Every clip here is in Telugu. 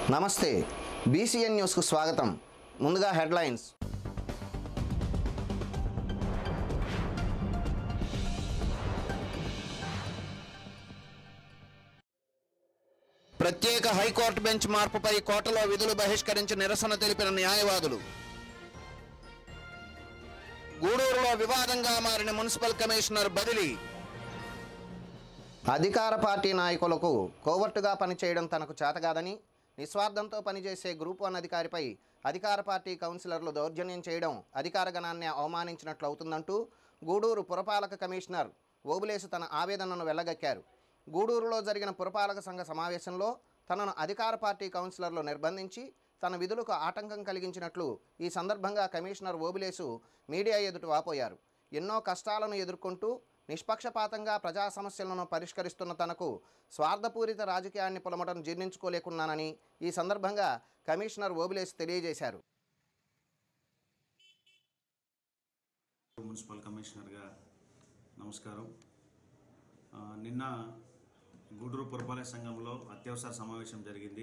నమస్తే బీసీఎన్ న్యూస్కు స్వాగతం ముందుగా హెడ్లైన్స్ ప్రత్యేక హైకోర్టు బెంచ్ మార్పుపై కోర్టులో విధులు బహిష్కరించి నిరసన తెలిపిన న్యాయవాదులు గూడూరులో వివాదంగా మారిన మున్సిపల్ కమిషనర్ బదిలీ అధికార పార్టీ నాయకులకు కోవర్టుగా పనిచేయడం తనకు చేతకాదని నిస్వార్థంతో పనిచేసే గ్రూప్ వన్ అధికారిపై అధికార పార్టీ కౌన్సిలర్లు దౌర్జన్యం చేయడం అధికార గణాన్ని అవమానించినట్లు అవుతుందంటూ గూడూరు పురపాలక కమిషనర్ ఓబులేసు తన ఆవేదనను వెళ్ళగక్కారు గూడూరులో జరిగిన పురపాలక సంఘ సమావేశంలో తనను అధికార పార్టీ కౌన్సిలర్లు నిర్బంధించి తన విధులకు ఆటంకం కలిగించినట్లు ఈ సందర్భంగా కమిషనర్ ఓబులేసు మీడియా ఎదుట వాపోయారు ఎన్నో కష్టాలను ఎదుర్కొంటూ నిష్పక్షపాతంగా ప్రజా సమస్యలను పరిష్కరిస్తున్న తనకు స్వార్థపూరిత రాజకీయాన్ని పొలమటం జీర్ణించుకోలేకున్నానని ఈ సందర్భంగా కమిషనర్ ఓబులేసు తెలియజేశారు మున్సిపల్ కమిషనర్గా నమస్కారం ఆ, నిన్న గూడూరు పురపాలక సంఘంలో అత్యవసర సమావేశం జరిగింది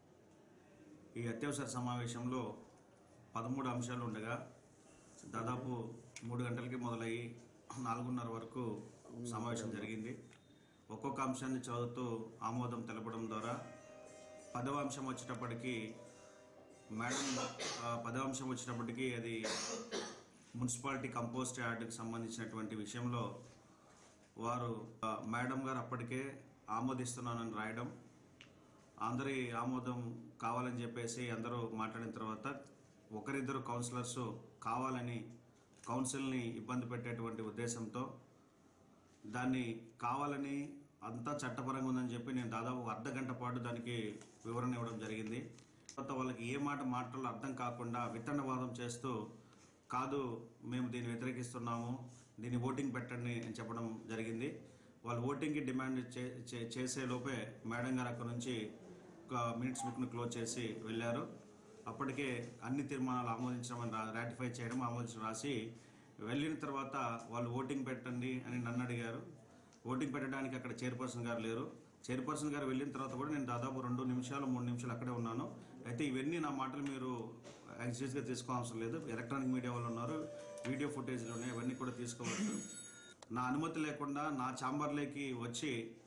ఈ అత్యవసర సమావేశంలో పదమూడు అంశాలు ఉండగా దాదాపు మూడు గంటలకి మొదలయ్యి నాలుగున్నర వరకు సమావేశం జరిగింది ఒక్కొక్క అంశాన్ని చదువుతూ ఆమోదం తెలపడం ద్వారా పదవ అంశం వచ్చేటప్పటికి మేడం ఆ, పదవ అంశం వచ్చేటప్పటికి అది మున్సిపాలిటీ కంపోస్ట్ యార్డ్కి సంబంధించినటువంటి విషయంలో వారు ఆ, మేడం గారు అప్పటికే ఆమోదిస్తున్నానని రాయడం అందరి ఆమోదం కావాలని చెప్పేసి అందరూ మాట్లాడిన తర్వాత ఒకరిద్దరు కౌన్సిలర్స్ కావాలని కౌన్సిల్ని ఇబ్బంది పెట్టేటువంటి ఉద్దేశంతో దాన్ని కావాలని అంతా చట్టపరంగా ఉందని చెప్పి నేను దాదాపు ఒక అర్ధ గంట పాటు దానికి వివరణ ఇవ్వడం జరిగింది తర్వాత వాళ్ళకి ఏ మాట మాటలు అర్థం కాకుండా విత్తనవాదం చేస్తూ కాదు మేము దీన్ని వ్యతిరేకిస్తున్నాము దీన్ని ఓటింగ్ పెట్టండి అని చెప్పడం జరిగింది వాళ్ళు ఓటింగ్కి డిమాండ్ చే చే- చేసే లోపే మేడం గారు అక్కడ నుంచి ఒక మినిట్స్ బుక్ను క్లోజ్ చేసి వెళ్ళారు అప్పటికే అన్ని తీర్మానాలు ఆమోదించడం రాటిఫై చేయడం ఆమోదించడం రాసి వెళ్ళిన తర్వాత వాళ్ళు ఓటింగ్ పెట్టండి అని నన్ను అడిగారు ఓటింగ్ పెట్టడానికి అక్కడ చైర్పర్సన్ గారు లేరు చైర్పర్సన్ గారు వెళ్ళిన తర్వాత కూడా నేను దాదాపు రెండు నిమిషాలు మూడు నిమిషాలు అక్కడే ఉన్నాను అయితే ఇవన్నీ నా మాటలు మీరు యాక్సిడెంట్గా తీసుకోవాల్సిన లేదు ఎలక్ట్రానిక్ మీడియా వాళ్ళు ఉన్నారు వీడియో ఫుటేజ్లు ఉన్నాయి ఇవన్నీ కూడా తీసుకోవచ్చు నా అనుమతి లేకుండా నా ఛాంబర్లోకి వచ్చి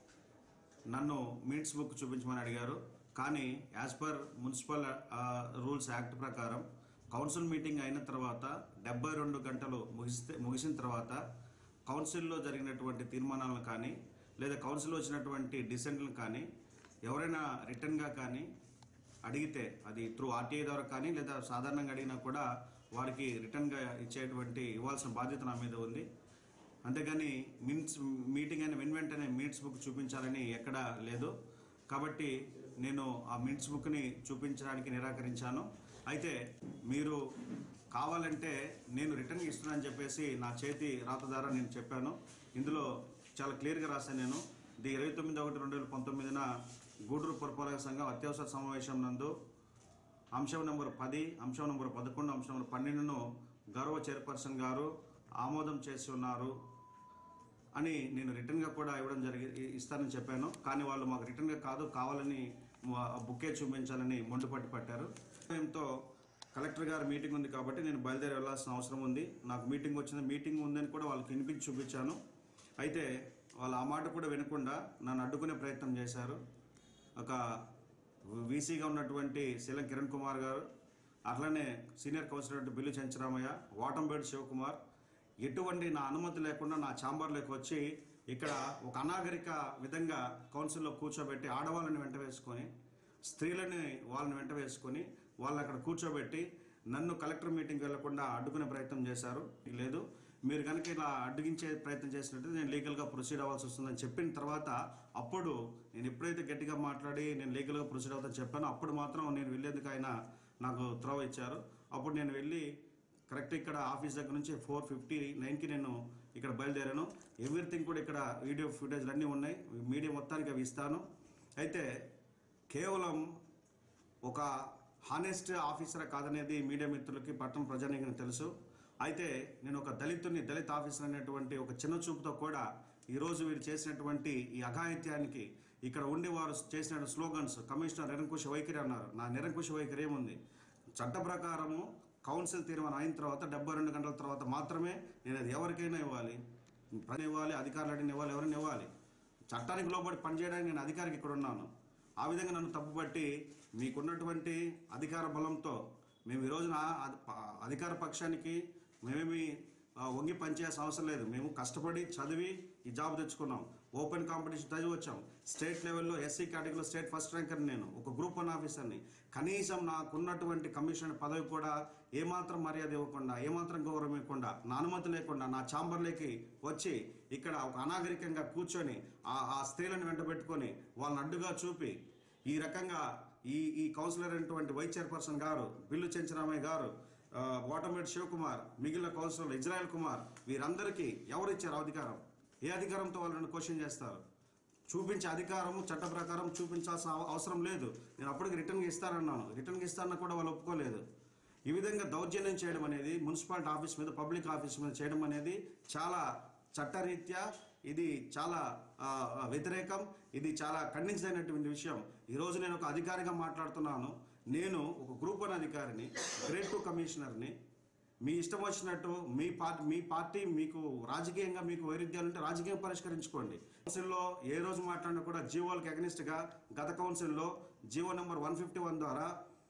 నన్ను మినిట్స్ బుక్ చూపించమని అడిగారు కానీ as per municipal rules act ప్రకారం కౌన్సిల్ మీటింగ్ అయిన తర్వాత డెబ్బై రెండు గంటలు ముగిస్తే ముగిసిన తర్వాత కౌన్సిల్లో జరిగినటువంటి తీర్మానాలను కానీ లేదా కౌన్సిల్లో వచ్చినటువంటి డిసెంట్లను కానీ ఎవరైనా రిటర్న్గా కానీ అడిగితే అది త్రూ ఆర్టీఐ ద్వారా కానీ లేదా సాధారణంగా అడిగినా కూడా వారికి రిటర్న్గా ఇచ్చేటువంటి ఇవ్వాల్సిన బాధ్యత నా మీద ఉంది అంతేగాని మినిట్స్ మీటింగ్ అయిన వెన్ వెంటనే మినిట్స్ బుక్ చూపించాలని ఎక్కడా లేదు కాబట్టి నేను ఆ మినిట్స్ బుక్ని చూపించడానికి నిరాకరించాను అయితే మీరు కావాలంటే నేను రిటర్న్ ఇస్తున్నానని చెప్పేసి నా చేతి రాత ద్వారా నేను చెప్పాను ఇందులో చాలా క్లియర్గా రాశాను నేను ది ఇరవై తొమ్మిది ఒకటి రెండు వేల పంతొమ్మిదిన గూడూరు పురపాలక సంఘం అత్యవసర సమావేశం నందు అంశం నెంబర్ పది అంశం నెంబర్ పదకొండు అంశం నెంబర్ పన్నెండును గౌరవ చైర్పర్సన్ గారు ఆమోదం చేసి ఉన్నారు అని నేను రిటర్న్గా కూడా ఇవ్వడం జరిగి ఇ- ఇస్తానని చెప్పాను కానీ వాళ్ళు మాకు రిటర్న్గా కాదు కావాలని మా- ఆ బుక్కే చూపించాలని మొండుపట్టి పట్టారు దీంతో కలెక్టర్ గారు మీటింగ్ ఉంది కాబట్టి నేను బయలుదేరి వెళ్ళాల్సిన అవసరం ఉంది నాకు మీటింగ్ వచ్చింది మీటింగ్ ఉందని కూడా వాళ్ళకి వినిపించి చూపించాను అయితే వాళ్ళు ఆ మాట కూడా వినకుండా నన్ను అడ్డుకునే ప్రయత్నం చేశారు ఒక వీసీగా ఉన్నటువంటి శీలం కిరణ్ కుమార్ గారు అట్లనే సీనియర్ కౌన్సిలర్ బిల్లు చెంచరామయ్య వాటంబేడు శివకుమార్ ఎటువంటి నా అనుమతి లేకుండా నా ఛాంబర్లోకి వచ్చి ఇక్కడ ఒక అనాగరిక విధంగా కౌన్సిల్లో కూర్చోబెట్టి ఆడవాళ్ళని వెంట వేసుకొని స్త్రీలని వాళ్ళని వెంట వేసుకొని వాళ్ళని అక్కడ కూర్చోబెట్టి నన్ను కలెక్టర్ మీటింగ్కి వెళ్లకుండా అడ్డుకునే ప్రయత్నం చేశారు లేదు మీరు కనుక ఇలా అడ్డగించే ప్రయత్నం చేసినట్టు నేను లీగల్గా ప్రొసీడ్ అవ్వాల్సి వస్తుందని చెప్పిన తర్వాత అప్పుడు నేను ఎప్పుడైతే గట్టిగా మాట్లాడి నేను లీగల్గా ప్రొసీడ్ అవుతాను చెప్పానో అప్పుడు మాత్రం నేను వెళ్ళేందుకు ఆయన నాకు త్రోవ ఇచ్చారు అప్పుడు నేను వెళ్ళి కరెక్ట్ ఇక్కడ ఆఫీస్ దగ్గర నుంచి ఫోర్ ఫిఫ్టీ నైన్కి నేను ఇక్కడ బయలుదేరాను ఎవ్రీథింగ్ కూడా ఇక్కడ వీడియో ఫుటేజ్లు అన్నీ ఉన్నాయి మీడియా మొత్తానికి అవి ఇస్తాను అయితే కేవలం ఒక హానెస్ట్ ఆఫీసర్ కాదనేది మీడియా మిత్రులకి పట్టణ ప్రజానీకం తెలుసు అయితే నేను ఒక దళితుని దళిత ఆఫీసర్ అనేటువంటి ఒక చిన్న చూపుతో కూడా ఈరోజు వీరు చేసినటువంటి ఈ అఘాయిత్యానికి ఇక్కడ ఉండి వారు చేసిన స్లోగన్స్ కమిషనర్ నిరంకుశ వైఖరి అన్నారు నా నిరంకుశ వైఖరి ఏముంది చట్ట ప్రకారము కౌన్సిల్ తీర్మానం అయిన తర్వాత డెబ్బై రెండు గంటల తర్వాత మాత్రమే నేను అది ఎవరికైనా ఇవ్వాలి ప్రజలు ఇవ్వాలి అధికారులు ఇవ్వాలి ఎవరైనా ఇవ్వాలి చట్టానికి లోబడి పనిచేయడానికి నేను అధికారికి ఇక్కడ ఉన్నాను ఆ విధంగా నన్ను తప్పుపట్టి మీకున్నటువంటి అధికార బలంతో మేము ఈ రోజున అధ- ప- అధికార పక్షానికి మేమేమి ఆ, వంగి పనిచేయాల్సిన అవసరం లేదు మేము కష్టపడి చదివి ఈ జాబ్ తెచ్చుకున్నాం ఓపెన్ కాంపిటీషన్ చదివి వచ్చాం స్టేట్ లెవెల్లో ఎస్సీ కేటగిరీలో స్టేట్ ఫస్ట్ ర్యాంకర్ నేను ఒక గ్రూప్ వన్ ఆఫీసర్ని కనీసం నాకున్నటువంటి కమిషన్ పదవి కూడా ఏమాత్రం మర్యాద ఇవ్వకుండా ఏమాత్రం గౌరవం ఇవ్వకుండా నా అనుమతి లేకుండా నా ఛాంబర్లోకి వచ్చి ఇక్కడ ఒక అనాగరికంగా కూర్చొని ఆ ఆ స్త్రీలను వెంటబెట్టుకొని వాళ్ళని అడ్డుగా చూపి ఈ రకంగా ఈ ఈ కౌన్సిలర్ అయినటువంటి వైస్ చైర్పర్సన్ గారు బిల్లు చెంచరామయ్య గారు ఆ, వాటర్మేడ్ శివకుమార్ మిగిలిన కౌన్సిలర్ ఇజ్రాయెల్ కుమార్ వీరందరికీ ఎవరు ఇచ్చారు అధికారం ఏ అధికారంతో వాళ్ళని క్వశ్చన్ చేస్తారు చూపించే అధికారము చట్ట ప్రకారం చూపించాల్సిన అవ- అవసరం లేదు నేను అప్పటికి రిటర్న్గా ఇస్తానన్నాను రిటర్న్గా ఇస్తానన్నా కూడా వాళ్ళు ఒప్పుకోలేదు ఈ విధంగా దౌర్జన్యం చేయడం అనేది మున్సిపాలిటీ ఆఫీస్ మీద పబ్లిక్ ఆఫీస్ మీద చేయడం అనేది చాలా చట్టరీత్యా ఇది చాలా ఆ, ఆ, వ్యతిరేకం ఇది చాలా ఖండించదైనటువంటి విషయం ఈరోజు నేను ఒక అధికారిగా మాట్లాడుతున్నాను నేను ఒక గ్రూప్ వన్ అధికారిని గ్రేడ్ టూ కమిషనర్ని మీ ఇష్టం వచ్చినట్టు మీ పార్టీ మీ పార్టీ మీకు రాజకీయంగా మీకు వైరుధ్యాలు ఉంటే రాజకీయం పరిష్కరించుకోండి కౌన్సిల్లో ఏ రోజు మాట్లాడినా కూడా జీవోలకు అగనిస్ట్గా గత కౌన్సిల్లో GO number one fifty one ద్వారా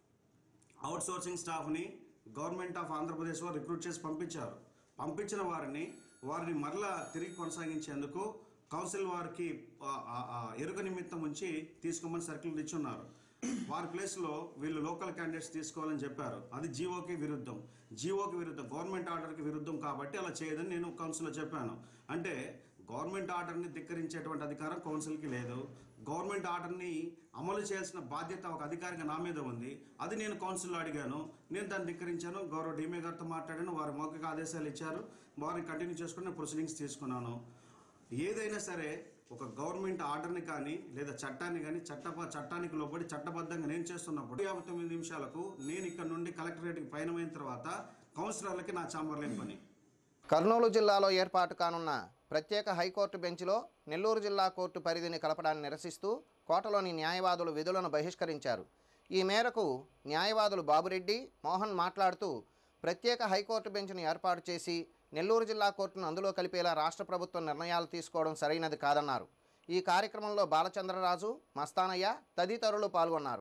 అవుట్ సోర్సింగ్ స్టాఫ్ని గవర్నమెంట్ ఆఫ్ ఆంధ్రప్రదేశ్ వారు రిక్రూట్ చేసి పంపించారు పంపించిన వారిని వారిని మరలా తిరిగి కొనసాగించేందుకు కౌన్సిల్ వారికి ఆ, ఆ, ఆ, ఎరుక నిమిత్తం ఉంచి తీసుకోమని సర్కిల్ ఇచ్చున్నారు వారి ప్లేస్లో వీళ్ళు లోకల్ క్యాండిడేట్స్ తీసుకోవాలని చెప్పారు అది జీవోకి విరుద్ధం జీవోకి విరుద్ధం గవర్నమెంట్ ఆర్డర్కి విరుద్ధం కాబట్టి అలా చేయదని నేను కౌన్సిల్లో చెప్పాను అంటే గవర్నమెంట్ ఆర్డర్ని ధిక్కరించేటువంటి అధికారం కౌన్సిల్కి లేదు గవర్నమెంట్ ఆర్డర్ని అమలు చేయాల్సిన బాధ్యత ఒక అధికారిగా నా మీద ఉంది అది నేను కౌన్సిల్లో అడిగాను నేను దాన్ని ధిక్కరించాను గౌరవ డిమే గారితో మాట్లాడాను వారి మౌఖిక ఆదేశాలు ఇచ్చారు వారిని కంటిన్యూ చేసుకుని నేను ప్రొసీడింగ్స్ తీసుకున్నాను ఏదైనా సరే ఒక గవర్నమెంట్ ఆర్డర్ని కానీ లేదా చట్టాన్ని కానీ చట్ట చట్టానికి లోబడి చట్టబద్ధంగా నేను చేస్తున్నప్పుడు యాభై తొమ్మిది నిమిషాలకు నేను ఇక్కడ నుండి కలెక్టరేట్కి పయనమైన తర్వాత కౌన్సిలర్లకి నా ఛాంబర్ లేని పని కర్నూలు జిల్లాలో ఏర్పాటు కానున్న ప్రత్యేక హైకోర్టు బెంచ్లో నెల్లూరు జిల్లా కోర్టు పరిధిని కలపడాన్ని నిరసిస్తూ కోటలోని న్యాయవాదులు విధులను బహిష్కరించారు ఈ మేరకు న్యాయవాదులు బాబురెడ్డి మోహన్ మాట్లాడుతూ ప్రత్యేక హైకోర్టు బెంచ్ను ఏర్పాటు చేసి నెల్లూరు జిల్లా కోర్టును అందులో కలిపేలా రాష్ట్ర ప్రభుత్వం నిర్ణయాలు తీసుకోవడం సరైనది కాదన్నారు ఈ కార్యక్రమంలో బాలచంద్రరాజు మస్తానయ్య తదితరులు పాల్గొన్నారు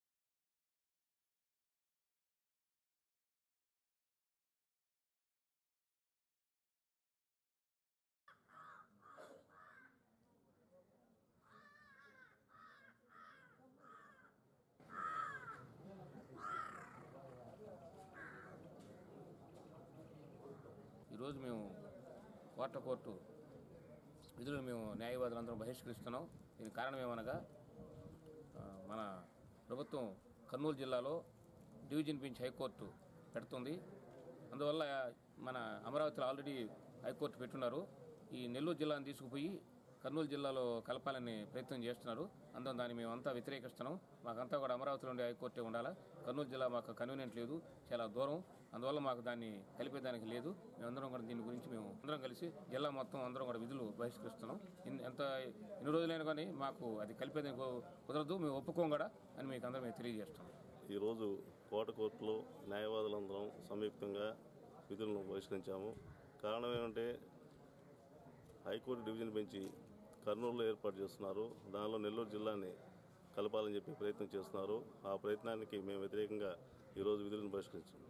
ఈరోజు మేము కోట కోర్టు విధులను మేము న్యాయవాదులందరం బహిష్కరిస్తున్నాం దీనికి కారణం ఏమనగా ఆ, మన ప్రభుత్వం కర్నూలు జిల్లాలో డివిజన్ బెంచ్ హైకోర్టు పెడుతుంది అందువల్ల మన అమరావతిలో ఆల్రెడీ హైకోర్టు పెట్టున్నారు ఈ నెల్లూరు జిల్లాను తీసుకుపోయి కర్నూలు జిల్లాలో కలపాలని ప్రయత్నం చేస్తున్నారు అందువల్ల దాన్ని మేమంతా వ్యతిరేకిస్తున్నాం మాకంతా కూడా అమరావతిలో ఉండే హైకోర్టే ఉండాలా కర్నూలు జిల్లా మాకు కన్వీనియంట్ లేదు చాలా దూరం అందువల్ల మాకు దాన్ని కలిపేదానికి లేదు మేమందరం కూడా దీని గురించి మేము అందరం కలిసి జిల్లా మొత్తం అందరం కూడా విధులు బహిష్కరిస్తున్నాం ఇన్- ఎంత ఎన్ని రోజులైనా కానీ మాకు అది కలిపేదానికి కు- కుదరదు మేము ఒప్పుకోం కూడా అని మీకు అందరం మేము తెలియజేస్తాం ఈరోజు కోట కోర్టులో న్యాయవాదులందరం సంయుక్తంగా విధులను బహిష్కరించాము కారణం ఏమంటే హైకోర్టు డివిజన్ బెంచి కర్నూలులో ఏర్పాటు చేస్తున్నారు దానిలో నెల్లూరు జిల్లాని కలపాలని చెప్పి ప్రయత్నం చేస్తున్నారు ఆ ప్రయత్నానికి మేము వ్యతిరేకంగా ఈరోజు విధులను బహిష్కరించాము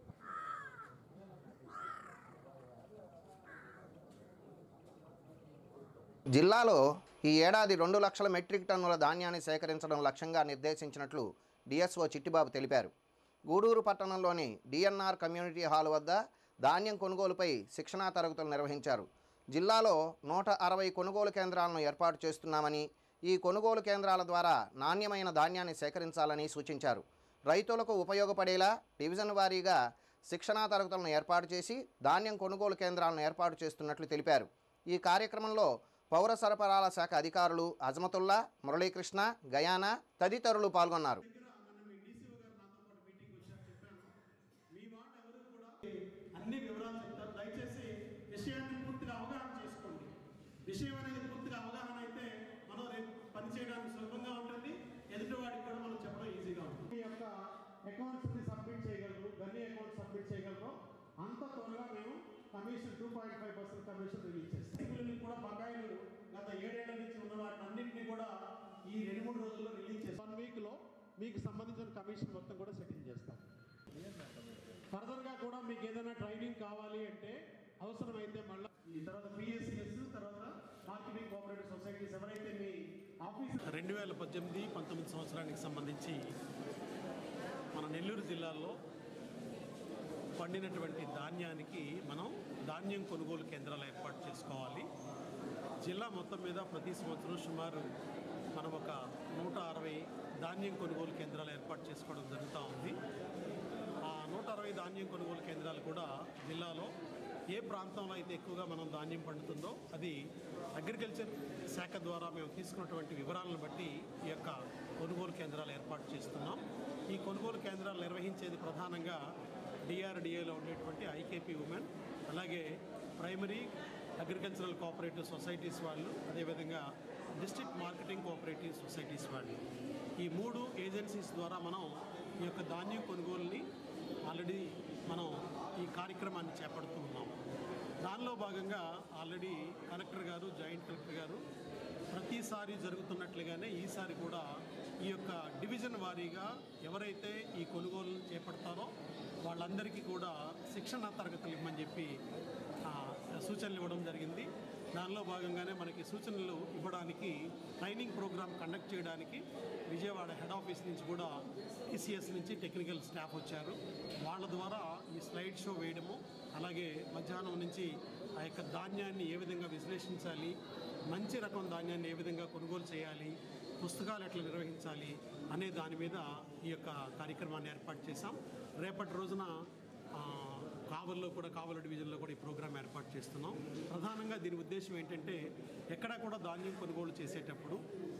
జిల్లాలో ఈ ఏడాది రెండు లక్షల మెట్రిక్ టన్నుల ధాన్యాన్ని సేకరించడం లక్ష్యంగా నిర్దేశించినట్లు డిఎస్ఓ చిట్టిబాబు తెలిపారు గూడూరు పట్టణంలోని డిఎన్ఆర్ కమ్యూనిటీ హాల్ వద్ద ధాన్యం కొనుగోలుపై శిక్షణా తరగతులు నిర్వహించారు జిల్లాలో నూట అరవై కొనుగోలు కేంద్రాలను ఏర్పాటు చేస్తున్నామని ఈ కొనుగోలు కేంద్రాల ద్వారా నాణ్యమైన ధాన్యాన్ని సేకరించాలని సూచించారు రైతులకు ఉపయోగపడేలా డివిజన్ వారీగా శిక్షణా తరగతులను ఏర్పాటు చేసి ధాన్యం కొనుగోలు కేంద్రాలను ఏర్పాటు చేస్తున్నట్లు తెలిపారు ఈ కార్యక్రమంలో పౌర సరఫరాల శాఖ అధికారులు అజమతుల్లా మురళీకృష్ణ గయానా తదితరులు పాల్గొన్నారు అన్ని వివరాలు చెప్తారు దయచేసి విషయాన్ని పూర్తిగా అవగాహన చేసుకోండి విషయం అనేది పూర్తిగా commission two point five percent commission release చేస్తాం రైతులని కూడా బకాయిలు గత ఏడేళ్ల నుంచి ఉన్న వాటిని అన్నింటినీ కూడా ఈ రెండు మూడు రోజుల్లో రిలీజ్ చేస్తాం వన్ వీక్లో మీకు సంబంధించిన కమిషన్ మొత్తం కూడా సెటిల్ చేస్తాం ఫర్దర్గా కూడా మీకు ఏదైనా ట్రైనింగ్ కావాలి అంటే అవసరమైతే మళ్ళీ ఈ తర్వాత పిఎస్సిఎస్ తర్వాత మార్కెటింగ్ కోఆపరేటివ్ సొసైటీస్ ఎవరైతే మీ ఆఫీస్ రెండు వేల పద్దెనిమిది పంతొమ్మిది సంవత్సరానికి సంబంధించి మన నెల్లూరు జిల్లాలో పండినటువంటి ధాన్యానికి మనం ధాన్యం కొనుగోలు కేంద్రాలు ఏర్పాటు చేసుకోవాలి జిల్లా మొత్తం మీద ప్రతి సంవత్సరం సుమారు మనం ఒక నూట అరవై ధాన్యం కొనుగోలు కేంద్రాలు ఏర్పాటు చేసుకోవడం జరుగుతూ ఉంది ఆ నూట అరవై ధాన్యం కొనుగోలు కేంద్రాలు కూడా జిల్లాలో ఏ ప్రాంతంలో అయితే ఎక్కువగా మనం ధాన్యం పండుతుందో అది అగ్రికల్చర్ శాఖ ద్వారా మేము తీసుకున్నటువంటి వివరాలను బట్టి ఈ యొక్క కొనుగోలు కేంద్రాలు ఏర్పాటు చేస్తున్నాం ఈ కొనుగోలు కేంద్రాలు నిర్వహించేది ప్రధానంగా డిఆర్డిఏలో ఉండేటువంటి ఐకేపీ ఉమెన్ అలాగే ప్రైమరీ అగ్రికల్చరల్ కోఆపరేటివ్ సొసైటీస్ వాళ్ళు అదేవిధంగా డిస్ట్రిక్ట్ మార్కెటింగ్ కోఆపరేటివ్ సొసైటీస్ వాళ్ళు ఈ మూడు ఏజెన్సీస్ ద్వారా మనం ఈ యొక్క ధాన్యం కొనుగోలుని ఆల్రెడీ మనం ఈ కార్యక్రమాన్ని చేపడుతూ ఉన్నాం దానిలో భాగంగా ఆల్రెడీ కలెక్టర్ గారు జాయింట్ కలెక్టర్ గారు ప్రతిసారి జరుగుతున్నట్లుగానే ఈసారి కూడా ఈ యొక్క డివిజన్ వారీగా ఎవరైతే ఈ కొనుగోలు చేపడతారో వాళ్ళందరికీ కూడా శిక్షణ తరగతులు ఇవ్వమని చెప్పి ఆ, సూచనలు ఇవ్వడం జరిగింది దానిలో భాగంగానే మనకి సూచనలు ఇవ్వడానికి ట్రైనింగ్ ప్రోగ్రామ్ కండక్ట్ చేయడానికి విజయవాడ హెడ్ ఆఫీస్ నుంచి కూడా టీసీఎస్ నుంచి టెక్నికల్ స్టాఫ్ వచ్చారు వాళ్ళ ద్వారా ఈ స్లైడ్ షో వేయడము అలాగే మధ్యాహ్నం నుంచి ఆ యొక్క ధాన్యాన్ని ఏ విధంగా విశ్లేషించాలి మంచి రకం ధాన్యాన్ని ఏ విధంగా కొనుగోలు చేయాలి పుస్తకాలు ఎట్లా నిర్వహించాలి అనే దాని మీద ఈ యొక్క కార్యక్రమాన్ని ఏర్పాటు చేశాం రేపటి రోజున ఆ, కావల్లో కూడా కావల డివిజన్లో కూడా ఈ ప్రోగ్రాం ఏర్పాటు చేస్తున్నాం ప్రధానంగా దీని ఉద్దేశం ఏంటంటే ఎక్కడా కూడా ధాన్యం కొనుగోలు చేసేటప్పుడు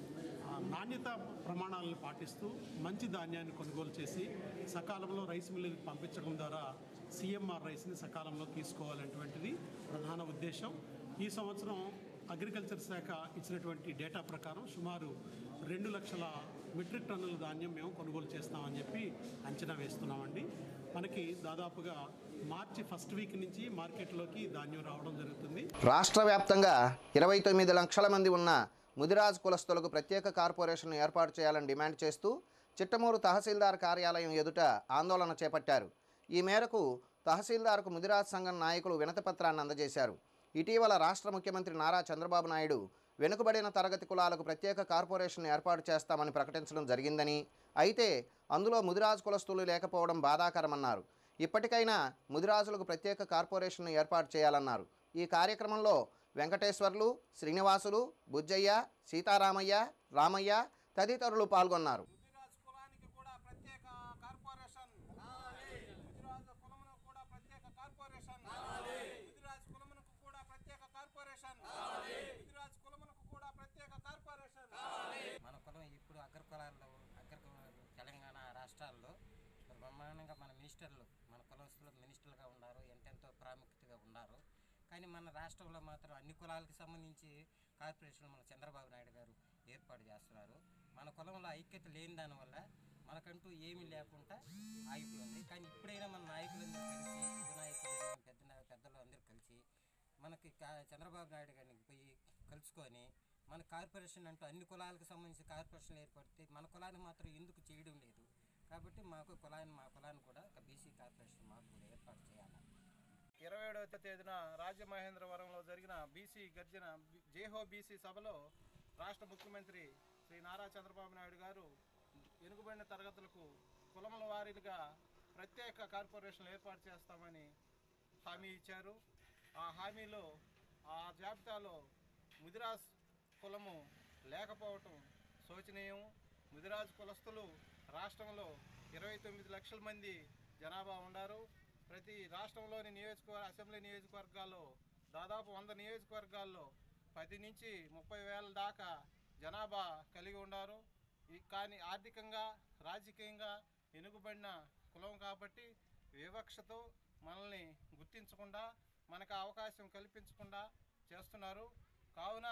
ఆ, నాణ్యత ప్రమాణాలను పాటిస్తూ మంచి ధాన్యాన్ని కొనుగోలు చేసి సకాలంలో రైస్ మిల్లుకి పంపించడం ద్వారా సిఎంఆర్ రైస్ని సకాలంలో తీసుకోవాలనేటువంటిది ప్రధాన ఉద్దేశం ఈ సంవత్సరం అగ్రికల్చర్ శాఖ ఇచ్చినటువంటి డేటా ప్రకారం సుమారు రెండు లక్షల మెట్రిక్ టన్నుల ధాన్యం మేము కొనుగోలు చేస్తామని చెప్పి అంచనా వేస్తున్నామండి మనకి దాదాపుగా మార్చి ఫస్ట్ వీక్ నుంచి మార్కెట్లోకి ధాన్యం రావడం జరుగుతుంది రాష్ట్ర వ్యాప్తంగా ఇరవై తొమ్మిది లక్షల మంది ఉన్న ముదిరాజ్ కులస్తులకు ప్రత్యేక కార్పొరేషన్ను ఏర్పాటు చేయాలని డిమాండ్ చేస్తూ చిట్టమూరు తహసీల్దార్ కార్యాలయం ఎదుట ఆందోళన చేపట్టారు ఈ మేరకు తహసీల్దార్కు ముదిరాజ్ సంఘం నాయకులు వినతిపత్రాన్ని అందజేశారు ఇటీవల రాష్ట్ర ముఖ్యమంత్రి నారా చంద్రబాబు నాయుడు వెనుకబడిన తరగతి కులాలకు ప్రత్యేక కార్పొరేషన్ ఏర్పాటు చేస్తామని ప్రకటించడం జరిగిందని అయితే అందులో ముదిరాజ్ కులస్తులు లేకపోవడం బాధాకరమన్నారు ఇప్పటికైనా ముదిరాజులకు ప్రత్యేక కార్పొరేషన్ ఏర్పాటు చేయాలన్నారు ఈ కార్యక్రమంలో వెంకటేశ్వర్లు శ్రీనివాసులు బుజ్జయ్య సీతారామయ్య రామయ్య తదితరులు పాల్గొన్నారు ముదిరాజ్ కులానికి కూడా ప్రత్యేక కార్పొరేషన్ ముదిరాజ్ కులమునకు కూడా ప్రత్యేక కార్పొరేషన్ ముదిరాజ్ కులమునకు కూడా ప్రత్యేక కార్పొరేషన్ ముదిరాజ్ కులమునకు కూడా ప్రత్యేక కార్పొరేషన్ మన కులం ఇప్పుడు అగ్ర కులాల్లో అగ్ర కులాలు తెలంగాణ రాష్ట్రాల్లో మరి బ్రహ్మాండంగా మన మినిస్టర్లు మన కులస్తులు మినిస్టర్లుగా ఉన్నారు ఎంతెంతో ప్రాముఖ్యతగా ఉన్నారు కానీ మన రాష్ట్రంలో మాత్రం అన్ని కులాలకు సంబంధించి కార్పొరేషన్ మన చంద్రబాబు నాయుడు గారు ఏర్పాటు చేస్తున్నారు మన కులంలో ఐక్యత లేని దానివల్ల మనకంటూ ఏమీ లేకుండా ఆగిపోయింది కానీ ఇప్పుడైనా మన నాయకులందరూ కలిసి యువ నాయకులు పెద్ద నా- పెద్దలు అందరూ కలిసి మనకి కా- చంద్రబాబు నాయుడు గారిని పోయి కలుసుకొని మన కార్పొరేషన్ అంటూ అన్ని కులాలకు సంబంధించి కార్పొరేషన్ ఏర్పడితే మన కులానికి మాత్రం ఎందుకు చేయడం లేదు కాబట్టి మాకు కులాన్ని మా కులాన్ని కూడా ఒక బీసీ కార్పొరేషన్ మాకు కూడా ఏర్పాటు చేయాలి ఇరవై ఏడవ తేదీన రాజమహేంద్రవరంలో జరిగిన బీసీ గర్జన జేహో బీసీ సభలో రాష్ట్ర ముఖ్యమంత్రి శ్రీ నారా చంద్రబాబు నాయుడు గారు వెనుకబడిన తరగతులకు కులముల వారీగా ప్రత్యేక కార్పొరేషన్లు ఏర్పాటు చేస్తామని హామీ ఇచ్చారు ఆ హామీలో ఆ జాబితాలో ముదిరాజ్ కులము లేకపోవటం శోచనీయం ముదిరాజ్ కులస్తులు రాష్ట్రంలో ఇరవై తొమ్మిది లక్షల మంది జనాభా ఉన్నారు ప్రతి రాష్ట్రంలోని నియోజకవర్గ అసెంబ్లీ నియోజకవర్గాల్లో దాదాపు వంద నియోజకవర్గాల్లో పది నుంచి ముప్పై వేల దాకా జనాభా కలిగి ఉన్నారు ఈ- కానీ ఆర్థికంగా రాజకీయంగా వెనుకబడిన కులం కాబట్టి వివక్షతో మనల్ని గుర్తించకుండా మనకు ఆ అవకాశం కల్పించకుండా చేస్తున్నారు కావున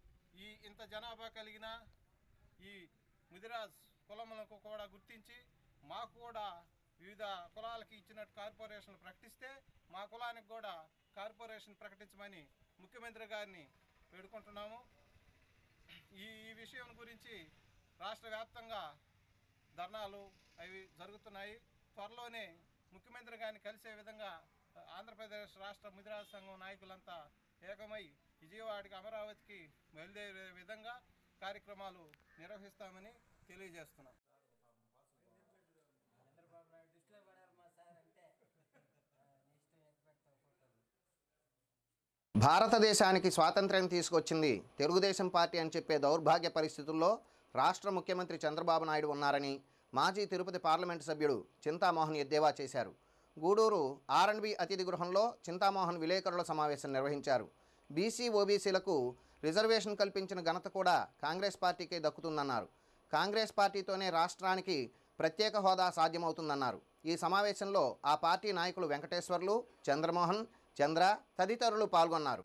ఈ ఇంత జనాభా కలిగిన ఈ ముదిరాజ్ కులములకు కూడా గుర్తించి మాకు కూడా వివిధ కులాలకి ఇచ్చినట్టు కార్పొరేషన్లు ప్రకటిస్తే మా కులానికి కూడా కార్పొరేషన్ ప్రకటించమని ముఖ్యమంత్రి గారిని వేడుకుంటున్నాము ఈ ఈ విషయం గురించి రాష్ట్ర వ్యాప్తంగా ధర్నాలు అవి జరుగుతున్నాయి త్వరలోనే ముఖ్యమంత్రి గారిని కలిసే విధంగా ఆంధ్రప్రదేశ్ రాష్ట్ర ముదిరాజ సంఘం నాయకులంతా ఏకమై విజయవాడకి అమరావతికి బయలుదేరే విధంగా కార్యక్రమాలు నిర్వహిస్తామని తెలియజేస్తున్నాం చంద్రబాబు నాయుడు దృష్టిలో పడారు మా సార్ అంటే నెక్స్ట్ ఎంత పెడతాం ఫోటోలు భారతదేశానికి స్వాతంత్ర్యం తీసుకొచ్చింది తెలుగుదేశం పార్టీ అని చెప్పే దౌర్భాగ్య పరిస్థితుల్లో రాష్ట్ర ముఖ్యమంత్రి చంద్రబాబు నాయుడు ఉన్నారని మాజీ తిరుపతి పార్లమెంటు సభ్యుడు చింతామోహన్ ఎద్దేవా చేశారు గూడూరు ఆర్ఎండ్బి అతిథి గృహంలో చింతామోహన్ విలేకరుల సమావేశం నిర్వహించారు బీసీ ఓబీసీలకు రిజర్వేషన్ కల్పించిన ఘనత కూడా కాంగ్రెస్ పార్టీకే దక్కుతుందన్నారు కాంగ్రెస్ పార్టీతోనే రాష్ట్రానికి ప్రత్యేక హోదా సాధ్యమవుతుందన్నారు ఈ సమావేశంలో ఆ పార్టీ నాయకులు వెంకటేశ్వర్లు చంద్రమోహన్ చంద్ర తదితరులు పాల్గొన్నారు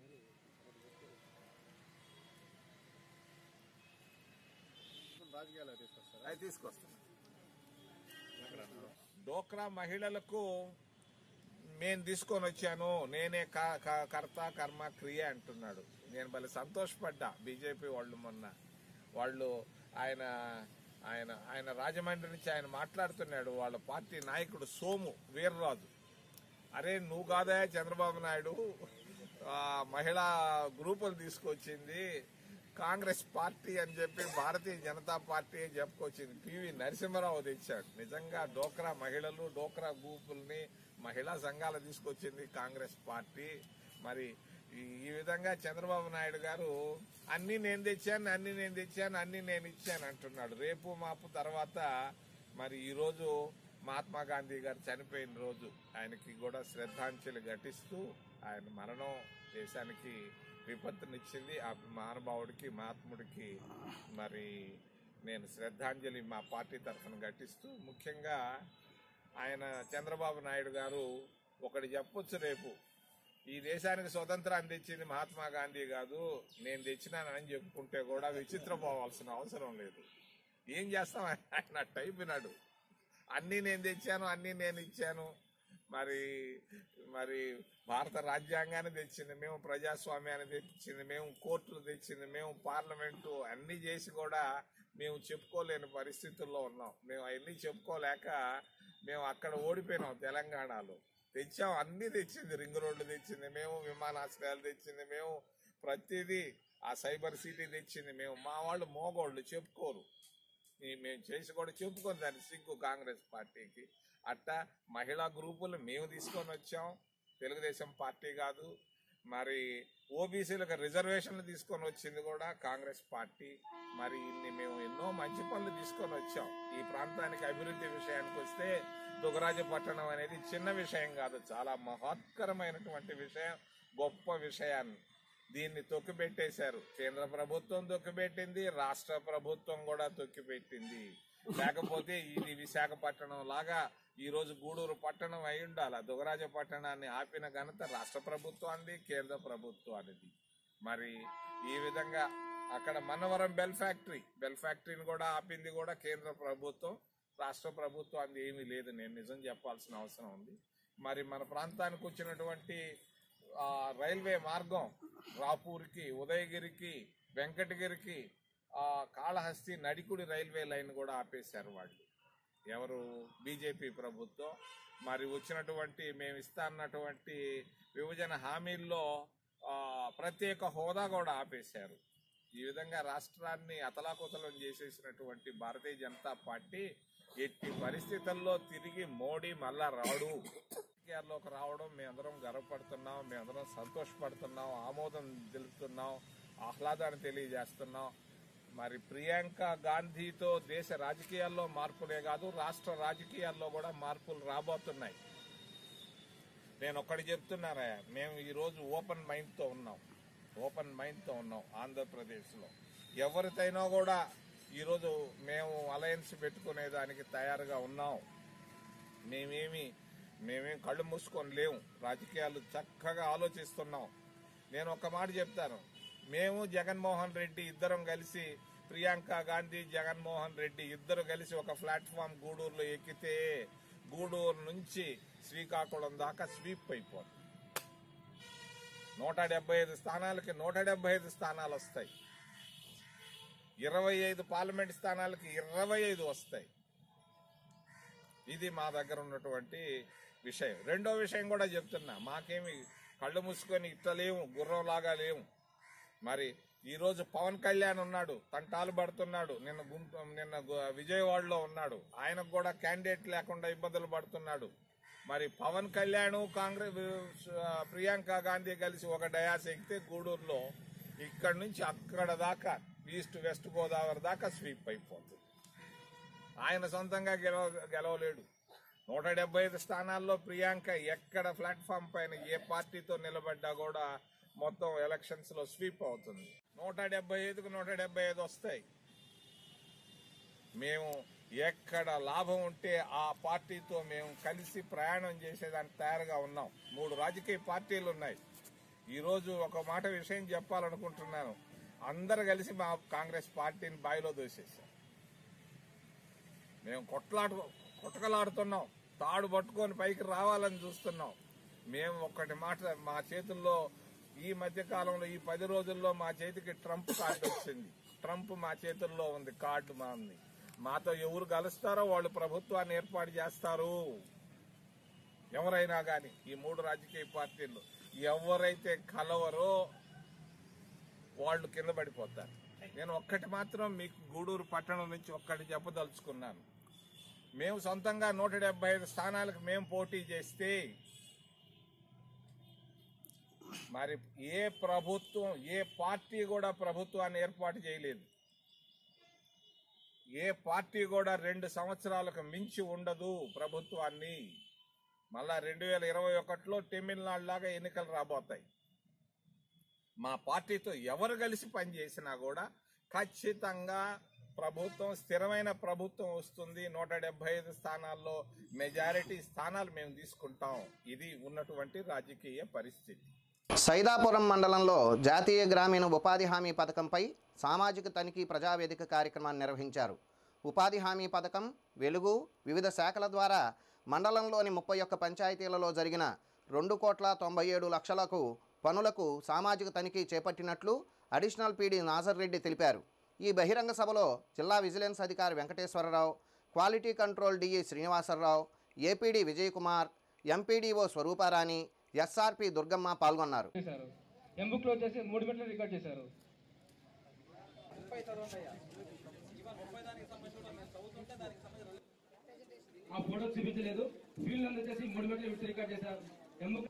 అది తీసుకొస్తాం డోక్రా మహిళలకు నేను తీసుకొని వచ్చాను నేనే క- క- కర్త కర్మ క్రియ అంటున్నాడు నేను భలే సంతోషపడ్డా బీజేపీ వాళ్ళు మొన్న వాళ్ళు ఆయన ఆయన ఆయన రాజమండ్రి నుంచి ఆయన మాట్లాడుతున్నాడు వాళ్ళ పార్టీ నాయకుడు సోము వీర్రాజు అరే నువ్వు కాదా చంద్రబాబు నాయుడు ఆ, మహిళా గ్రూపులు తీసుకొచ్చింది కాంగ్రెస్ పార్టీ అని చెప్పి భారతీయ జనతా పార్టీ చెప్పుకొచ్చింది పివి నరసింహరావు తెచ్చాడు నిజంగా డోక్రా మహిళలు డోక్రా గ్రూపుల్ని మహిళా సంఘాలు తీసుకొచ్చింది కాంగ్రెస్ పార్టీ మరి ఈ- ఈ విధంగా చంద్రబాబు నాయుడు గారు అన్ని నేను తెచ్చాను అన్ని నేను తెచ్చాను అన్ని నేను ఇచ్చాను అంటున్నాడు రేపు మాపు తర్వాత మరి ఈ రోజు మహాత్మా గాంధీ గారు చనిపోయిన రోజు ఆయనకి కూడా శ్రద్ధాంజలి ఘటిస్తూ ఆయన మరణం దేశానికి విపత్తునిచ్చింది ఆ మహానుభావుడికి మహాత్ముడికి మరి నేను శ్రద్ధాంజలి మా పార్టీ తరఫున ఘటిస్తూ ముఖ్యంగా ఆయన చంద్రబాబు నాయుడు గారు ఒకటి చెప్పొచ్చు రేపు ఈ దేశానికి స్వతంత్రాన్ని తెచ్చింది మహాత్మా గాంధీ కాదు నేను తెచ్చినానని చెప్పుకుంటే కూడా విచిత్రపోవాల్సిన అవసరం లేదు ఏం చేస్తాం ఆయన టైప్ వినాడు అన్నీ నేను తెచ్చాను అన్నీ నేను ఇచ్చాను మరి మరి భారత రాజ్యాంగాన్ని తెచ్చింది మేము ప్రజాస్వామ్యాన్ని తెచ్చింది మేము కోర్టులు తెచ్చింది మేము పార్లమెంటు అన్ని చేసి కూడా మేము చెప్పుకోలేని పరిస్థితుల్లో ఉన్నాం మేము అవన్నీ చెప్పుకోలేక మేము అక్కడ ఓడిపోయినాం తెలంగాణలో తెచ్చాం అన్ని తెచ్చింది రింగ్ రోడ్లు తెచ్చింది మేము విమానాశ్రయాలు తెచ్చింది మేము ప్రతిదీ ఆ సైబర్ సిటీ తెచ్చింది మేము మా వాళ్ళు మోగోళ్ళు చెప్పుకోరు ఈ- మేము చేసి కూడా చెప్పుకొని దాన్ని సిగ్గు కాంగ్రెస్ పార్టీకి అట్టా మహిళా గ్రూపులు మేము తీసుకొని వచ్చాం తెలుగుదేశం పార్టీ కాదు మరి ఓబీసీలకు రిజర్వేషన్లు తీసుకొని వచ్చింది కూడా కాంగ్రెస్ పార్టీ మరి ఇన్ని మేము ఎన్నో మంచి పనులు తీసుకొని వచ్చాం ఈ ప్రాంతానికి అభివృద్ధి విషయానికి వస్తే దుగరాజపట్టణం అనేది చిన్న విషయం కాదు చాలా మహత్కరమైనటువంటి విషయం గొప్ప విషయాన్ని దీన్ని తొక్కిపెట్టేశారు కేంద్ర ప్రభుత్వం తొక్కిపెట్టింది రాష్ట్ర ప్రభుత్వం కూడా తొక్కిపెట్టింది లేకపోతే ఇది విశాఖపట్నం లాగా ఈ రోజు గూడూరు పట్టణం అయి ఉండాలి దుగరాజ పట్టణాన్ని ఆపిన ఘనత రాష్ట్ర ప్రభుత్వానికి కేంద్ర ప్రభుత్వానికి మరి ఈ విధంగా అక్కడ మనవరం బెల్ ఫ్యాక్టరీ బెల్ ఫ్యాక్టరీని కూడా ఆపింది కూడా కేంద్ర ప్రభుత్వం రాష్ట్ర ప్రభుత్వానికి ఏమీ లేదు నేను నిజం చెప్పాల్సిన అవసరం ఉంది మరి మన ప్రాంతానికి వచ్చినటువంటి ఆ, రైల్వే మార్గం రాపూర్కి ఉదయగిరికి వెంకటగిరికి ఆ, కాళహస్తి నడికుడి రైల్వే లైన్ కూడా ఆపేశారు వాళ్ళు ఎవరు బీజేపీ ప్రభుత్వం మరి వచ్చినటువంటి మేము ఇస్తా అన్నటువంటి విభజన హామీల్లో ఆ, ప్రత్యేక హోదా కూడా ఆపేశారు ఈ విధంగా రాష్ట్రాన్ని అతలాకుతలం చేసేసినటువంటి భారతీయ జనతా పార్టీ ఎట్టి పరిస్థితుల్లో తిరిగి మోడీ మళ్ళా రాడు రాజకీయాల్లోకి రావడం మేమందరం గర్వపడుతున్నాం మేమందరం సంతోషపడుతున్నాం ఆమోదం తెలుపుతున్నాం ఆహ్లాదాన్ని తెలియజేస్తున్నాం మరి ప్రియాంక గాంధీతో దేశ రాజకీయాల్లో మార్పులే కాదు రాష్ట్ర రాజకీయాల్లో కూడా మార్పులు రాబోతున్నాయి నేను ఒక్కటి చెప్తున్నారా మేము ఈరోజు ఓపెన్ మైండ్తో ఉన్నాం ఓపెన్ మైండ్తో ఉన్నాం ఆంధ్రప్రదేశ్లో ఎవరితైనా కూడా ఈరోజు మేము అలయన్స్ పెట్టుకునే దానికి తయారుగా ఉన్నాం మేమేమి మేమేం కళ్ళు మూసుకొని లేవు రాజకీయాలు చక్కగా ఆలోచిస్తున్నాం నేను ఒక మాట చెప్తాను మేము జగన్మోహన్ రెడ్డి ఇద్దరం కలిసి ప్రియాంక గాంధీ జగన్మోహన్ రెడ్డి ఇద్దరు కలిసి ఒక ప్లాట్ఫామ్ గూడూరులో ఎక్కితే గూడూరు నుంచి శ్రీకాకుళం దాకా స్వీప్ అయిపోతుంది నూట డెబ్బై ఐదు స్థానాలకి నూట డెబ్బై ఐదు స్థానాలు వస్తాయి ఇరవై ఐదు పార్లమెంట్ స్థానాలకి ఇరవై ఐదు వస్తాయి ఇది మా దగ్గర ఉన్నటువంటి విషయం రెండో విషయం కూడా చెప్తున్నా మాకేమి కళ్ళు మూసుకొని ఇట్లా లేవు గుర్రంలాగా లేవు మరి ఈరోజు పవన్ కళ్యాణ్ ఉన్నాడు తంటాలు పడుతున్నాడు నిన్న గుంట నిన్న గు- విజయవాడలో ఉన్నాడు ఆయనకు కూడా క్యాండిడేట్ లేకుండా ఇబ్బందులు పడుతున్నాడు మరి పవన్ కళ్యాణ్ కాంగ్రెస్ ఆ, ప్రియాంక గాంధీ కలిసి ఒక డయాస్ ఎక్కితే గూడూరులో ఇక్కడి నుంచి అక్కడ దాకా ఈస్ట్ వెస్ట్ గోదావరి దాకా స్వీప్ అయిపోతుంది ఆయన సొంతంగా గెలవ గెలవలేడు నూట డెబ్బై ఐదు స్థానాల్లో ప్రియాంక ఎక్కడ ప్లాట్ఫామ్ పైన ఏ పార్టీతో నిలబడ్డా కూడా మొత్తం ఎలక్షన్స్ లో స్వీప్ అవుతుంది నూట డెబ్బై ఐదుకు నూట డెబ్బై ఐదు వస్తాయి మేము ఎక్కడ లాభం ఉంటే ఆ పార్టీతో మేము కలిసి ప్రయాణం చేసేదానికి తయారుగా ఉన్నాం మూడు రాజకీయ పార్టీలు ఉన్నాయి ఈ రోజు ఒక మాట విషయం చెప్పాలనుకుంటున్నాను అందరు కలిసి మా కాంగ్రెస్ పార్టీని బాయిలో దోసేసాం మేము కొట్లాడు కొట్టకలాడుతున్నాం తాడు పట్టుకొని పైకి రావాలని చూస్తున్నాం మేము ఒక్కటి మాట మా చేతుల్లో ఈ మధ్య కాలంలో ఈ పది రోజుల్లో మా చేతికి ట్రంప్ కార్డు వచ్చింది ట్రంప్ మా చేతుల్లో ఉంది కార్డు మా ఉంది మాతో ఎవరు కలుస్తారో వాళ్ళు ప్రభుత్వాన్ని ఏర్పాటు చేస్తారు ఎవరైనా గాని ఈ మూడు రాజకీయ పార్టీలు ఎవరైతే కలవరో వాళ్ళు కింద పడిపోతారు నేను ఒక్కటి మాత్రం మీకు గూడూరు పట్టణం నుంచి ఒక్కటి చెప్పదలుచుకున్నాను మేము సొంతంగా నూట డెబ్బై ఐదు స్థానాలకు మేము పోటీ చేస్తే మరి ఏ ప్రభుత్వం ఏ పార్టీ కూడా ప్రభుత్వాన్ని ఏర్పాటు చేయలేదు ఏ పార్టీ కూడా రెండు సంవత్సరాలకు మించి ఉండదు ప్రభుత్వాన్ని మళ్ళా రెండు వేల ఇరవై ఒకటిలో తమిళనాడు లాగా ఎన్నికలు రాబోతాయి మా పార్టీతో ఎవరు కలిసి పనిచేసినా కూడా ఖచ్చితంగా ప్రభుత్వం స్థిరమైన ప్రభుత్వం వస్తుంది నూట డెబ్బై ఐదు స్థానాల్లో మెజారిటీ స్థానాలు మేము తీసుకుంటాం ఇది ఉన్నటువంటి రాజకీయ పరిస్థితి సైదాపురం మండలంలో జాతీయ గ్రామీణ ఉపాధి హామీ పథకంపై సామాజిక తనిఖీ ప్రజావేదిక కార్యక్రమాన్ని నిర్వహించారు ఉపాధి హామీ పథకం వెలుగు వివిధ శాఖల ద్వారా మండలంలోని ముప్పై ఒక్క పంచాయతీలలో జరిగిన రెండు కోట్ల తొంభై ఏడు లక్షలకు పనులకు సామాజిక తనిఖీ చేపట్టినట్లు అడిషనల్ పీడీ నాజర్ రెడ్డి తెలిపారు ఈ బహిరంగ సభలో జిల్లా విజిలెన్స్ అధికారి Venkateswara Rao quality control DE Srinivasa Rao APD Vijayakumar MPDO Swarupa Rani SRP Durgamma పాల్గొన్నారు చేశారు ఎంబుక్లో వచ్చేసి మూడు గంటలు రికార్డ్ చేశారు ఆ ఫోటో చూపించలేదు ఫీల్డ్ అంతా వచ్చేసి మూడు గంటలు విడిచి రికార్డ్ చేశారు ఎంబుక్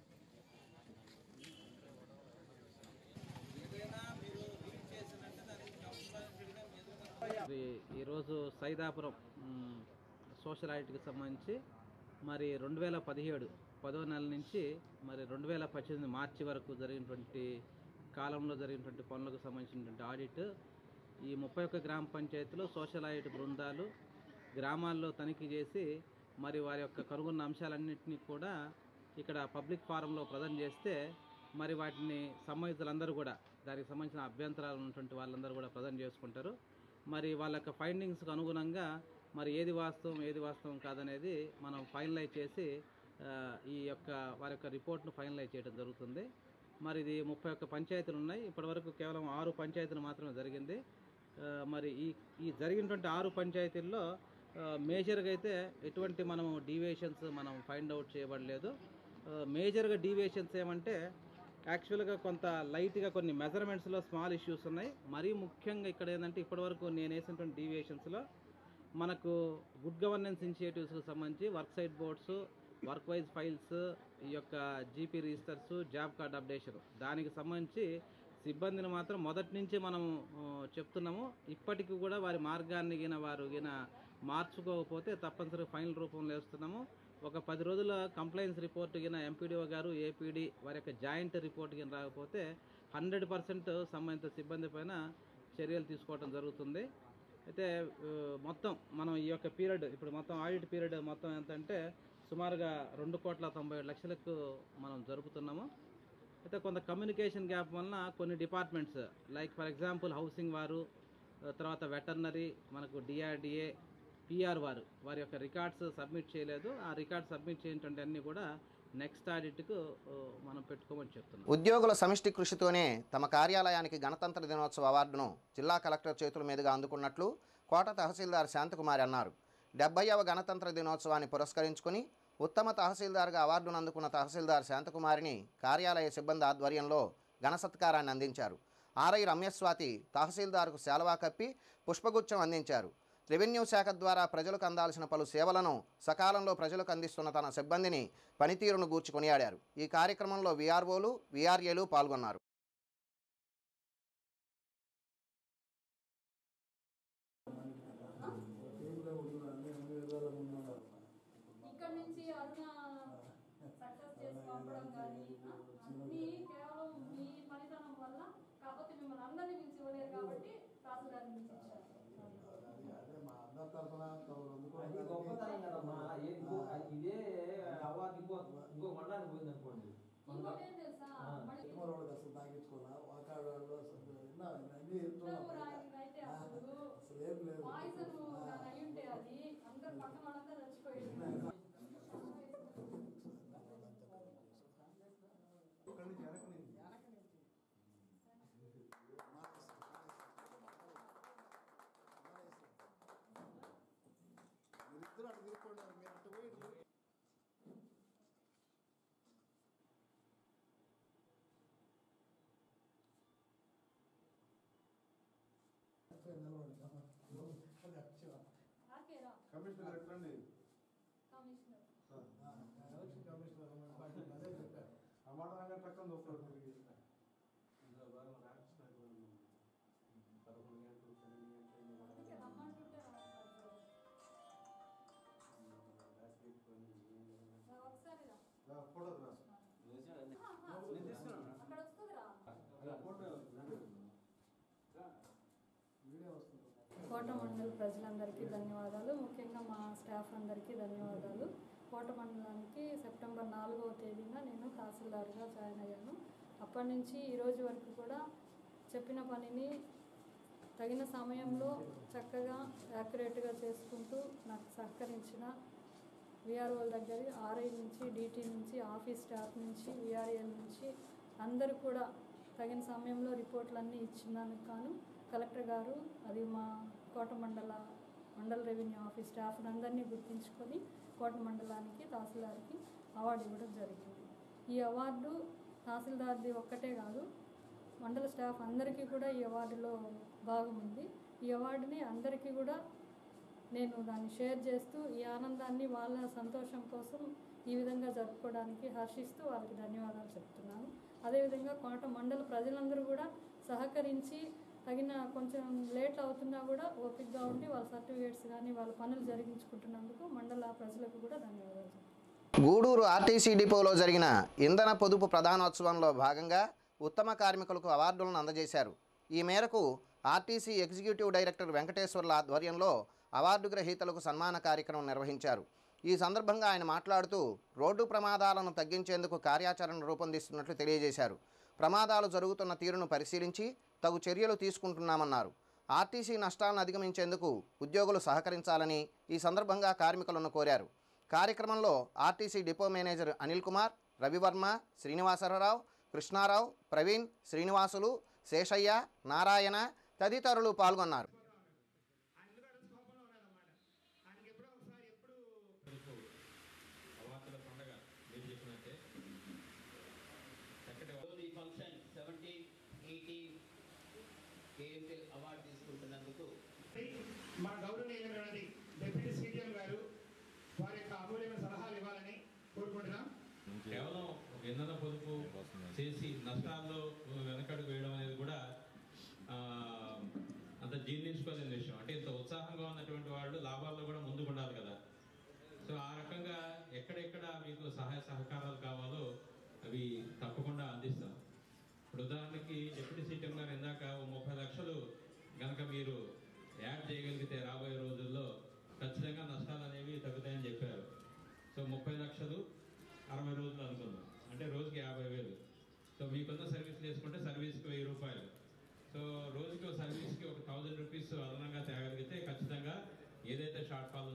మరి ఈరోజు సైదాపురం మ్, సోషల్ ఆడిట్కి సంబంధించి మరి రెండు వేల పదిహేడు పదో నెల నుంచి మరి రెండు వేల పద్దెనిమిది మార్చి వరకు జరిగినటువంటి కాలంలో జరిగినటువంటి పనులకు సంబంధించినటువంటి ఆడిట్ ఈ ముప్పై ఒక్క గ్రామ పంచాయతీలో సోషల్ ఆడిట్ బృందాలు గ్రామాల్లో తనిఖీ చేసి మరి వారి యొక్క కనుగొన్న అంశాలన్నింటినీ కూడా ఇక్కడ పబ్లిక్ ఫారంలో ప్రజెంట్ చేస్తే మరి వాటిని సంబంధితులందరూ కూడా దానికి సంబంధించిన అభ్యంతరాలు ఉన్నటువంటి వాళ్ళందరూ కూడా ప్రజెంట్ చేసుకుంటారు మరి వాళ్ళ యొక్క ఫైండింగ్స్కి అనుగుణంగా మరి ఏది వాస్తవం ఏది వాస్తవం కాదనేది మనం ఫైనలైజ్ చేసి ఆ, ఈ యొక్క వారి యొక్క రిపోర్ట్ను ఫైనలైజ్ చేయడం జరుగుతుంది మరి ఇది ముప్పై ఒక్క పంచాయతీలు ఉన్నాయి ఇప్పటివరకు కేవలం ఆరు పంచాయతీలు మాత్రమే జరిగింది ఆ, మరి ఈ ఈ జరిగినటువంటి ఆరు పంచాయతీల్లో ఆ, మేజర్గా అయితే ఎటువంటి మనం డీవియేషన్స్ మనం ఫైండ్ అవుట్ చేయబడలేదు ఆ, మేజర్గా డీవియేషన్స్ ఏమంటే యాక్చువల్గా కొంత లైట్గా కొన్ని మెజర్మెంట్స్లో స్మాల్ ఇష్యూస్ ఉన్నాయి మరీ ముఖ్యంగా ఇక్కడ ఏంటంటే ఇప్పటివరకు నేను వేసినటువంటి డీవియేషన్స్లో మనకు గుడ్ గవర్నెన్స్ ఇనిషియేటివ్స్కి సంబంధించి work site boards work wise files ఈ యొక్క GP registers job card updation దానికి సంబంధించి సిబ్బందిని మాత్రం మొదటి నుంచి మనం ఆ, చెప్తున్నాము ఇప్పటికీ కూడా వారి మార్గాన్ని గిన వారు గిన మార్చుకోకపోతే తప్పనిసరిగా ఫైనల్ రూపంలో వేస్తున్నాము ఒక పది రోజుల కంప్లైంట్స్ రిపోర్ట్ గిన ఎంపీడీఓ గారు ఏపీడీ వారి యొక్క జాయింట్ రిపోర్ట్ గిన రాకపోతే హండ్రెడ్ పర్సెంట్ సంబంధిత సిబ్బంది పైన చర్యలు తీసుకోవడం జరుగుతుంది అయితే ఆ, మొత్తం మనం ఈ యొక్క పీరియడ్ ఇప్పుడు మొత్తం ఆడిట్ పీరియడ్ మొత్తం ఎంత అంటే సుమారుగా రెండు కోట్ల తొంభై ఏడు లక్షలకు మనం జరుపుతున్నాము అయితే కొంత కమ్యూనికేషన్ గ్యాప్ వలన కొన్ని departments like for example housing వారు ఆ, తర్వాత వెటర్నరీ మనకు డిఆర్డిఏ పిఆర్ వారు వారి యొక్క రికార్డ్స్ సబ్మిట్ చేయలేదు ఆ రికార్డ్ సబ్మిట్ చేయటువంటి అన్నీ కూడా నెక్స్ట్ ఆడిట్కు ఆ, మనం పెట్టుకోమని చెప్తున్నాం ఉద్యోగుల సమిష్టి కృషితోనే తమ కార్యాలయానికి గణతంత్ర దినోత్సవ అవార్డును జిల్లా కలెక్టర్ చేతుల మీదుగా అందుకున్నట్లు కోట తహసీల్దార్ శాంతకుమారి అన్నారు డెబ్బైవ గణతంత్ర దినోత్సవాన్ని పురస్కరించుకుని ఉత్తమ తహసీల్దార్గా అవార్డును అందుకున్న తహసీల్దార్ శాంతకుమారిని కార్యాలయ సిబ్బంది ఆధ్వర్యంలో ఘన సత్కారాన్ని అందించారు ఆర్ఐ రమ్యస్వాతి తహసీల్దార్కు శాలవా కప్పి పుష్పగుచ్చం అందించారు రెవెన్యూ శాఖ ద్వారా ప్రజలకు అందాల్సిన పలు సేవలను సకాలంలో ప్రజలకు అందిస్తున్న తన సిబ్బందిని పనితీరును గూర్చి కొనియాడారు ఈ కార్యక్రమంలో వీఆర్ఓలు వీఆర్ఏలు పాల్గొన్నారు ఇక్కడ నుంచి అరుణ సక్సెస్ చేసి పంపడం కానీ ఆ, అన్నీ కేవలం మీ పనితనం వల్ల కాకపోతే మిమ్మల్ని అందరినీ పిలిచి ఇవ్వలేరు కాబట్టి తహసీల్దార్ నుంచి ఇచ్చారు అది గొప్పతనం కదమ్మా ఏ- ఇంకో- ఇదే అవార్డు ఇంకో ఇంకో మండలానికి పోయింది అనుకోండి ఇంకోటి ఏం తెలుసా మళ్ళీ అసలు తాగించుకోవాలా వాకాడవాళ్ళు అసలు విన్నా అన్ని ఉద్యోగం రాయితే అసలు అసలు ఏం లేదు పాయిజన్ అయి ఉంటే అది అందరు పక్కన వాళ్ళంతా చచ్చిపోయింది ఇక్కడి నుంచి వెనక నుంచి మీరిద్దరు అటు తిరుక్కోండి మీరు అటు పోయి ఇటు తిరుక్కోండి. ఆకేరా కమిషనర్ ఎట్లండి కమిషనర్ ఎలక్షన్ కమిషనర్ అదే చెప్పారు ఆ మాట రాగానే పక్కన చూస్తాడు తిరిగి అందుకే రమ్మంటుంటే రాస్తారు. రా, ఒకసారి రా ఫోటో రా ఆహా, అక్కడ వస్తుందిరా వీడియో వస్తుంది కోట మండల ప్రజలందరికీ ధన్యవాదాలు ముఖ్యంగా మా స్టాఫ్ అందరికీ ధన్యవాదాలు కోట మండలానికి సెప్టెంబర్ నాలుగవ తేదీన నేను తహసీల్దార్గా జాయిన్ అయ్యాను అప్పటి నుంచి ఈ రోజు వరకు కూడా చెప్పిన పనిని తగిన సమయంలో చక్కగా యాక్యురేట్గా చేసుకుంటూ నాకు సహకరించిన విఆర్ఓల దగ్గర ఆర్ఐ నుంచి డీటీ నుంచి ఆఫీస్ స్టాఫ్ నుంచి విఆర్ఎల్ నుంచి అందరూ కూడా తగిన సమయంలో రిపోర్ట్లన్నీ ఇచ్చినందుకు గాను కలెక్టర్ గారు అది మా కోట మండల మండల రెవెన్యూ ఆఫీస్ స్టాఫ్ అందరినీ గుర్తించుకొని కోట మండలానికి తహసీల్దార్కి అవార్డు ఇవ్వడం జరిగింది ఈ అవార్డు తహసీల్దార్ది ఒక్కటే కాదు మండల స్టాఫ్ అందరికీ కూడా ఈ అవార్డులో భాగం ఉంది ఈ అవార్డుని అందరికీ కూడా నేను దాన్ని షేర్ చేస్తూ ఈ ఆనందాన్ని వాళ్ళ సంతోషం కోసం ఈ విధంగా జరుపుకోవడానికి హర్షిస్తూ వాళ్ళకి ధన్యవాదాలు చెప్తున్నాను అదేవిధంగా కోట మండల ప్రజలందరూ కూడా సహకరించి తగిన కొంచెం లేట్ అవుతున్నా కూడా ఓపికగా ఉండి వాళ్ళ సర్టిఫికేట్స్ కానీ వాళ్ళ పనులు జరిగించుకుంటున్నందుకు మండల ప్రజలకు కూడా ధన్యవాదాలు చెప్తున్నాను గూడూరు ఆర్టీసీ డిపోలో జరిగిన ఇంధన పొదుపు ప్రధానోత్సవంలో భాగంగా ఉత్తమ కార్మికులకు అవార్డులను అందజేశారు ఈ మేరకు ఆర్టీసీ ఎగ్జిక్యూటివ్ డైరెక్టర్ వెంకటేశ్వర్ల ఆధ్వర్యంలో అవార్డు గ్రహీతలకు సన్మాన కార్యక్రమం నిర్వహించారు ఈ సందర్భంగా ఆయన మాట్లాడుతూ రోడ్డు ప్రమాదాలను తగ్గించేందుకు కార్యాచరణ రూపొందిస్తున్నట్లు తెలియజేశారు ప్రమాదాలు జరుగుతున్న తీరును పరిశీలించి తగు చర్యలు తీసుకుంటున్నామన్నారు ఆర్టీసీ నష్టాలను అధిగమించేందుకు ఉద్యోగులు సహకరించాలని ఈ సందర్భంగా కార్మికులను కోరారు కార్యక్రమంలో RTC depot manager Anil Kumar Ravi Varma Srinivasa Rao Krishna Rao Praveen Srinivasulu Seshaiah Narayana తదితరులు పాల్గొన్నారు అవార్డుల పండగ మీరు చెప్పినట్టే చక్కటి ఈ function seventy eighty KML award తీసుకుంటున్నందుకు మా గౌరవనీయులైనది డిప్యూటీ సీఎం గారు వారి యొక్క అమూల్యమైన సలహాలు ఇవ్వాలని కోరుకుంటున్నాం కేవలం ఒక ఇంధన పొదుపు చేసి నష్టాల్లో వెనకడుగు వేయడం అనేది కూడా ఆ, అంత జీర్ణించుకోలేని విషయం అంటే ఇంత ఉత్సాహంగా ఉన్నటువంటి వాళ్ళు లాభాల్లో కూడా ముందుకు ఉండాలి కదా సో ఆ రకంగా ఎక్కడెక్కడ మీకు సహాయ సహకారాలు కావాలో అవి తప్పకుండా అందిస్తాం ఇప్పుడు ఉదాహరణకి డిప్యూటీ సీఎం గారు ఇందాక ఓ ముప్పై లక్షలు కనుక మీరు యాడ్ చేయగలిగితే రాబోయే రోజుల్లో ఖచ్చితంగా నష్టాలు అనేవి తగ్గుతాయని చెప్పారు సో ముప్పై లక్షలు అరవై రోజులు అనుకుందాం అంటే రోజుకి యాభై వేలు సో మీకున్న సర్వీస్ చేసుకుంటే సర్వీస్కి వెయ్యి రూపాయలు సో రోజుకి ఒక సర్వీస్కి ఒక థౌజండ్ రూపీస్ అదనంగా తేగలిగితే ఖచ్చితంగా ఏదైతే షార్ట్ ఫాల్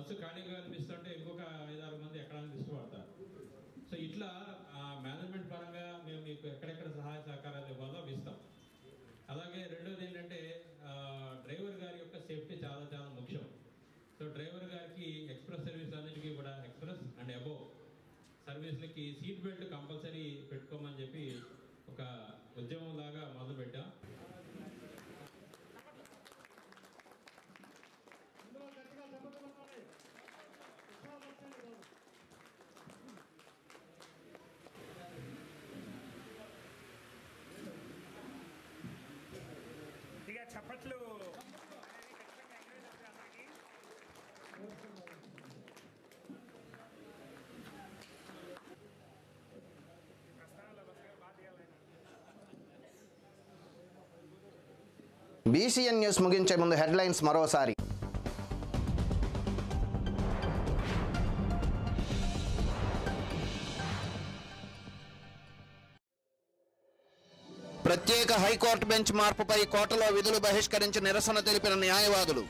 బస్సు ఖాళీగా కనిపిస్తుంటే ఇంకొక ఐదారు మంది ఎక్కడానికి ఇష్టపడతారు సో ఇట్లా మేనేజ్మెంట్ పరంగా మేము మీకు ఎక్కడెక్కడ సహాయ సహకారాలు ఇవ్వాలో అవి ఇస్తాం అలాగే రెండోది ఏంటంటే ఆ, డ్రైవర్ గారి యొక్క సేఫ్టీ చాలా చాలా ముఖ్యం సో డ్రైవర్ గారికి ఎక్స్ప్రెస్ సర్వీస్ అన్నిటికీ కూడా ఎక్స్ప్రెస్ అండ్ అబోవ్ సర్వీస్లకి సీట్ బెల్ట్ కంపల్సరీ పెట్టుకోమని చెప్పి ఒక ఉద్యమం లాగా మొదలు పెట్టాం ఇక చప్పట్లు బీసీఎన్ న్యూస్ ముగించే ముందు హెడ్లైన్స్ మరోసారి ప్రత్యేక హైకోర్టు బెంచ్ మార్పుపై కోర్టులో విధులు బహిష్కరించి నిరసన తెలిపిన న్యాయవాదులు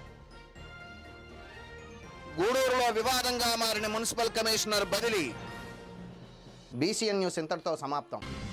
గూడూరులో వివాదంగా మారిన మున్సిపల్ కమిషనర్ బదిలీ బీసీఎన్ న్యూస్ ఇంతటితో సమాప్తం